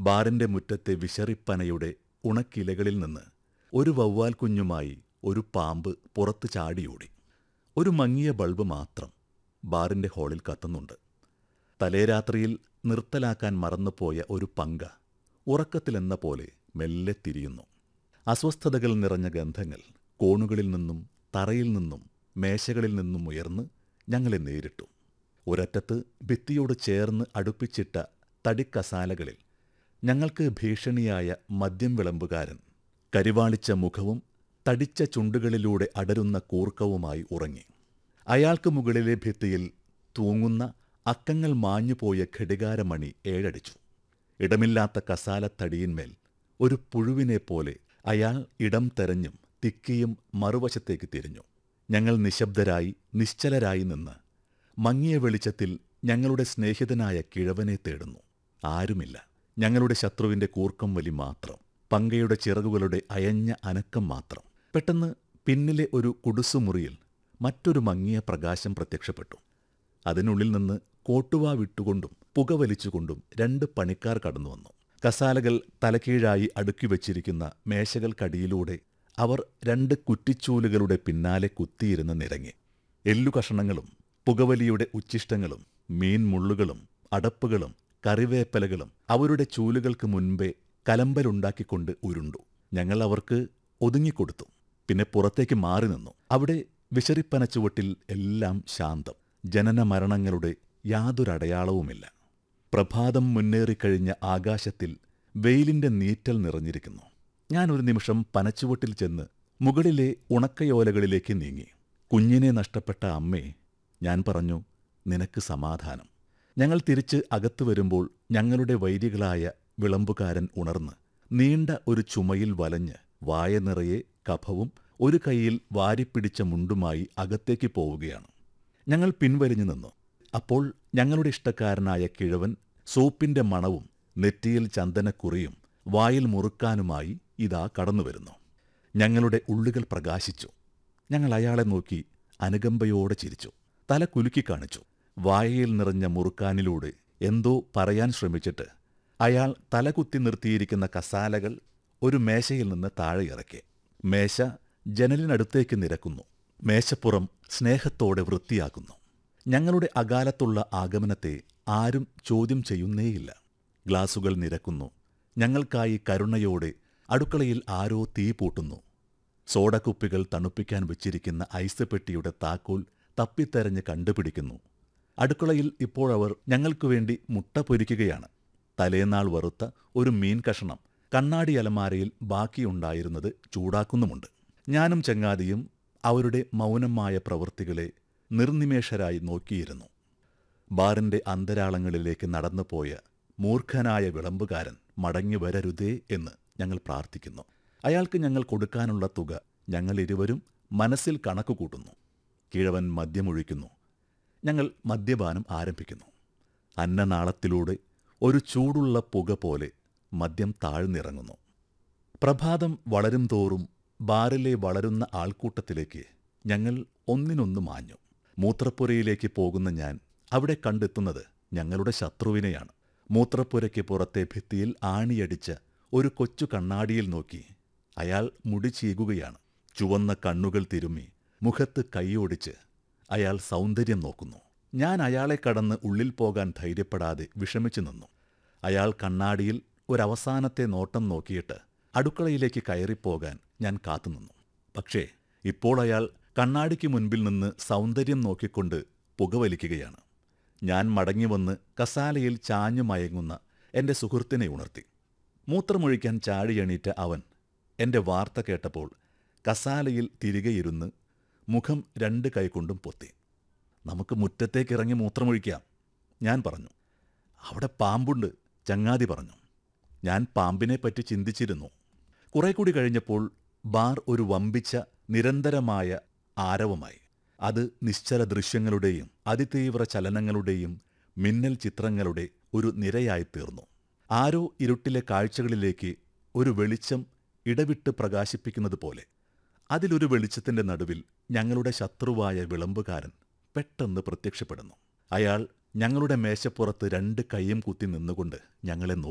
ബാറിന്റെ മുറ്റത്തെ വിശറിപ്പനയുടെ ഉണക്കിലകളിൽ നിന്ന് ഒരു വവ്വാൽ കുഞ്ഞുമായി ഒരു പാമ്പ് പുറത്ത് ചാടിയോടി ഒരു മങ്ങിയ ബൾബ് മാത്രം ബാറിന്റെ ഹാളിൽ കത്തുന്നുണ്ട് തലേരാത്രിയിൽ നിർത്തലാക്കാൻ മറന്നുപോയ ഒരു പങ്ക ഉറക്കത്തിലെന്ന പോലെ മെല്ലെ തിരിയുന്നു അസ്വസ്ഥതകൾ നിറഞ്ഞ ഗന്ധങ്ങൾ കോണുകളിൽ നിന്നും തറയിൽ നിന്നും മേശകളിൽ നിന്നും ഉയർന്ന് ഞങ്ങളെ നേരിട്ടു ഒരറ്റത്ത് ഭിത്തിയോട് ചേർന്ന് അടുപ്പിച്ചിട്ട തടിക്കസാലകളിൽ ഞങ്ങൾക്ക് ഭീഷണിയായ മദ്യം വിളമ്പുകാരൻ കരിവാളിച്ച മുഖവും തടിച്ച ചുണ്ടുകളിലൂടെ അടരുന്ന കൂർക്കവുമായി ഉറങ്ങി അയാൾക്ക് മുകളിലെ ഭിത്തിയിൽ തൂങ്ങുന്ന അക്കങ്ങൾ മാഞ്ഞുപോയ ഘടികാരമണി ഏഴടിച്ചു ഇടമില്ലാത്ത കസാലത്തടിയിന്മേൽ ഒരു പുഴുവിനെ പോലെ അയാൾ ഇടം തെരഞ്ഞും തിക്കിയും മറുവശത്തേക്ക് തിരിഞ്ഞു ഞങ്ങൾ നിശബ്ദരായി നിശ്ചലരായി നിന്ന് മങ്ങിയ വെളിച്ചത്തിൽ ഞങ്ങളുടെ സ്നേഹിതനായ കിഴവനെ തേടുന്നു ആരുമില്ല ഞങ്ങളുടെ ശത്രുവിന്റെ കൂർക്കം വലി മാത്രം പങ്കയുടെ ചിറകുകളുടെ അയഞ്ഞ അനക്കം മാത്രം പെട്ടെന്ന് പിന്നിലെ ഒരു കുടുസുമുറിയിൽ മറ്റൊരു മങ്ങിയ പ്രകാശം പ്രത്യക്ഷപ്പെട്ടു അതിനുള്ളിൽ നിന്ന് കോട്ടുവാ വിട്ടുകൊണ്ടും പുകവലിച്ചുകൊണ്ടും രണ്ട് പണിക്കാർ കടന്നു വന്നു കസാലകൾ തലക്കീഴായി അടുക്കി വച്ചിരിക്കുന്ന മേശകൾക്കടിയിലൂടെ അവർ രണ്ട് കുറ്റിച്ചൂലുകളുടെ പിന്നാലെ കുത്തിയിരുന്ന് നിരങ്ങി എല്ലുകഷണങ്ങളും പുകവലിയുടെ ഉച്ഛിഷ്ടങ്ങളും മീൻ മുള്ളുകളും അടപ്പുകളും കറിവേപ്പലകളും അവരുടെ ചൂലുകൾക്ക് മുൻപേ കലമ്പലുണ്ടാക്കിക്കൊണ്ട് ഉരുണ്ടു ഞങ്ങൾ അവർക്ക് ഒതുങ്ങിക്കൊടുത്തു പിന്നെ പുറത്തേക്ക് മാറി നിന്നു അവിടെ വിശറിപ്പന ചുവട്ടിൽ എല്ലാം ശാന്തം ജനന മരണങ്ങളുടെ യാതൊരടയാളവുമില്ല പ്രഭാതം മുന്നേറിക്കഴിഞ്ഞ ആകാശത്തിൽ വെയിലിന്റെ നീറ്റൽ നിറഞ്ഞിരിക്കുന്നു ഞാൻ ഒരു നിമിഷം പനച്ചുവട്ടിൽ ചെന്ന് മുകളിലെ ഉണക്കയോലകളിലേക്ക് നീങ്ങി കുഞ്ഞിനെ നഷ്ടപ്പെട്ട അമ്മേ ഞാൻ പറഞ്ഞു നിനക്ക് സമാധാനം ഞങ്ങൾ തിരിച്ച് അകത്തു വരുമ്പോൾ ഞങ്ങളുടെ വൈരികളായ വിളമ്പുകാരൻ ഉണർന്ന് നീണ്ട ഒരു ചുമയിൽ വലഞ്ഞ് വായ നിറയെ കഫവും ഒരു കൈയിൽ വാരിപ്പിടിച്ച മുണ്ടുമായി അകത്തേക്ക് പോവുകയാണ് ഞങ്ങൾ പിൻവലിഞ്ഞു നിന്നു അപ്പോൾ ഞങ്ങളുടെ ഇഷ്ടക്കാരനായ കിഴവൻ സോപ്പിന്റെ മണവും നെറ്റിയിൽ ചന്ദനക്കുറിയും വായിൽ മുറുക്കാനുമായി ഇതാ കടന്നുവരുന്നു ഞങ്ങളുടെ ഉള്ളുകൾ പ്രകാശിച്ചു ഞങ്ങൾ അയാളെ നോക്കി അനുകമ്പയോടെ ചിരിച്ചു തല കുലുക്കി കാണിച്ചു വായയിൽ നിറഞ്ഞ മുറുക്കാനിലൂടെ എന്തോ പറയാൻ ശ്രമിച്ചിട്ട് അയാൾ തലകുത്തി നിർത്തിയിരിക്കുന്ന കസാലകൾ ഒരു മേശയിൽ നിന്ന് താഴെ ഇറക്കി മേശ ജനലിനടുത്തേക്ക് നിരക്കുന്നു മേശപ്പുറം സ്നേഹത്തോടെ വൃത്തിയാക്കുന്നു ഞങ്ങളുടെ അകാലത്തുള്ള ആഗമനത്തെ ആരും ചോദ്യം ചെയ്യുന്നേയില്ല ഗ്ലാസുകൾ നിരക്കുന്നു ഞങ്ങൾക്കായി കരുണയോടെ അടുക്കളയിൽ ആരോ തീ പൂട്ടുന്നു സോഡക്കുപ്പികൾ തണുപ്പിക്കാൻ വെച്ചിരിക്കുന്ന ഐസ് പെട്ടിയുടെ താക്കോൽ തപ്പിത്തെരഞ്ഞ് കണ്ടുപിടിക്കുന്നു അടുക്കളയിൽ ഇപ്പോഴവർ ഞങ്ങൾക്കു വേണ്ടി മുട്ട പൊരിക്കുകയാണ് തലേനാൾ വറുത്ത ഒരു മീൻ കഷണം കണ്ണാടി അലമാരയിൽ ബാക്കിയുണ്ടായിരുന്നത് ചൂടാക്കുന്നുമുണ്ട് ഞാനും ചങ്ങാതിയും അവരുടെ മൗനമായ പ്രവൃത്തികളെ നിർനിമേഷരായി നോക്കിയിരുന്നു ബാറിന്റെ അന്തരാളങ്ങളിലേക്ക് നടന്നുപോയ മൂർഖനായ വിളമ്പുകാരൻ മടങ്ങി വരരുതേ എന്ന് ഞങ്ങൾ പ്രാർത്ഥിക്കുന്നു അയാൾക്ക് ഞങ്ങൾ കൊടുക്കാനുള്ള തുക ഞങ്ങൾ ഇരുവരും മനസ്സിൽ കണക്ക് കൂട്ടുന്നു കിഴവൻ മദ്യമൊഴിക്കുന്നു ഞങ്ങൾ മദ്യപാനം ആരംഭിക്കുന്നു അന്നനാളത്തിലൂടെ ഒരു ചൂടുള്ള പുക പോലെ മദ്യം താഴ്ന്നിറങ്ങുന്നു പ്രഭാതം വളരും തോറും ബാറിലെ വളരുന്ന ആൾക്കൂട്ടത്തിലേക്ക് ഞങ്ങൾ ഒന്നിനൊന്ന് മാഞ്ഞു മൂത്രപ്പുരയിലേക്ക് പോകുന്ന ഞാൻ അവിടെ കണ്ടെത്തുന്നത് ഞങ്ങളുടെ ശത്രുവിനെയാണ് മൂത്രപ്പുരയ്ക്ക് പുറത്തെ ഭിത്തിയിൽ ആണിയടിച്ച ഒരു കൊച്ചു കണ്ണാടിയിൽ നോക്കി അയാൾ മുടി ചീകുകയാണ് ചുവന്ന കണ്ണുകൾ തിരുമ്മി മുഖത്ത് കൈയോടിച്ച് അയാൾ സൗന്ദര്യം നോക്കുന്നു ഞാൻ അയാളെ കടന്ന് ഉള്ളിൽ പോകാൻ ധൈര്യപ്പെടാതെ വിഷമിച്ചു നിന്നു അയാൾ കണ്ണാടിയിൽ ഒരവസാനത്തെ നോട്ടം നോക്കിയിട്ട് അടുക്കളയിലേക്ക് കയറിപ്പോകാൻ ഞാൻ കാത്തുനിന്നു പക്ഷേ ഇപ്പോൾ അയാൾ കണ്ണാടിക്ക് മുൻപിൽ നിന്ന് സൗന്ദര്യം നോക്കിക്കൊണ്ട് പുകവലിക്കുകയാണ് ഞാൻ മടങ്ങിവന്ന് കസാലയിൽ ചാഞ്ഞു മയങ്ങുന്ന എന്റെ സുഹൃത്തിനെ ഉണർത്തി മൂത്രമൊഴിക്കാൻ ചാടിയണീറ്റ അവൻ എന്റെ വാർത്ത കേട്ടപ്പോൾ കസാലയിൽ തിരികെ ഇരുന്ന് മുഖം രണ്ട് കൈകൊണ്ടും പൊത്തി നമുക്ക് മുറ്റത്തേക്കിറങ്ങി മൂത്രമൊഴിക്കാം ഞാൻ പറഞ്ഞു അവിടെ പാമ്പുണ്ട് ചങ്ങാതി പറഞ്ഞു ഞാൻ പാമ്പിനെപ്പറ്റി ചിന്തിച്ചിരുന്നു കുറെ കൂടി കഴിഞ്ഞപ്പോൾ ബാർ ഒരു വമ്പിച്ച നിരന്തരമായ ആരവമായി അത് നിശ്ചല ദൃശ്യങ്ങളുടെയും അതിതീവ്ര ചലനങ്ങളുടെയും മിന്നൽ ചിത്രങ്ങളുടെ ഒരു നിരയായി തീർന്നു ആരോ ഇരുട്ടിലെ കാഴ്ചകളിലേക്ക് ഒരു വെളിച്ചം ഇടവിട്ട് പ്രകാശിപ്പിക്കുന്നത് പോലെ അതിലൊരു വെളിച്ചത്തിന്റെ നടുവിൽ ഞങ്ങളുടെ ശത്രുവായ വിളമ്പുകാരൻ പെട്ടെന്ന് പ്രത്യക്ഷപ്പെടുന്നു അയാൾ ഞങ്ങളുടെ മേശപ്പുറത്ത് രണ്ട് കൈയും കുത്തി നിന്നുകൊണ്ട് ഞങ്ങളെ